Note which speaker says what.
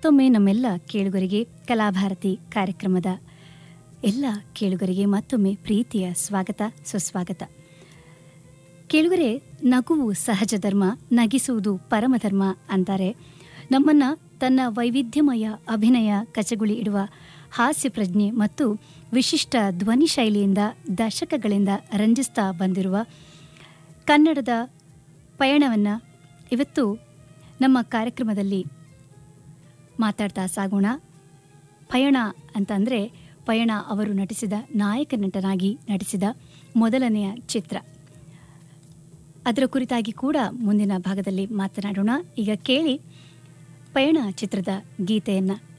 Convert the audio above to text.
Speaker 1: ಮತ್ತೊಮ್ಮೆ ನಮ್ಮೆಲ್ಲ ಕೇಳುಗರಿಗೆ ಕಲಾಭಾರತಿ ಕಾರ್ಯಕ್ರಮದ ಎಲ್ಲ ಕೇಳುಗರಿಗೆ ಮತ್ತೊಮ್ಮೆ ಪ್ರೀತಿಯ ಸ್ವಾಗತ ಸುಸ್ವಾಗತ ಕೇಳುಗರೆ ನಗುವು ಸಹಜ ಧರ್ಮ ನಗಿಸುವುದು ಪರಮಧರ್ಮ ಅಂತಾರೆ ನಮ್ಮನ್ನ ತನ್ನ ವೈವಿಧ್ಯಮಯ ಅಭಿನಯ ಕಚಗುಳಿ ಇಡುವ ಹಾಸ್ಯ ಪ್ರಜ್ಞೆ ಮತ್ತು ವಿಶಿಷ್ಟ ಧ್ವನಿ ಶೈಲಿಯಿಂದ ದಶಕಗಳಿಂದ ರಂಜಿಸ್ತಾ ಬಂದಿರುವ ಕನ್ನಡದ ಪಯಣವನ್ನು ಇವತ್ತು ನಮ್ಮ ಕಾರ್ಯಕ್ರಮದಲ್ಲಿ ಮಾತಾಡ್ತಾ ಸಾಗೋಣ ಪಯಣ ಅಂತಂದರೆ ಪಯಣ ಅವರು ನಟಿಸಿದ ನಾಯಕ ನಟನಾಗಿ ನಟಿಸಿದ ಮೊದಲನೆಯ ಚಿತ್ರ ಅದರ ಕುರಿತಾಗಿ ಕೂಡ ಮುಂದಿನ ಭಾಗದಲ್ಲಿ ಮಾತನಾಡೋಣ ಈಗ ಕೇಳಿ ಪಯಣ ಚಿತ್ರದ ಗೀತೆಯನ್ನು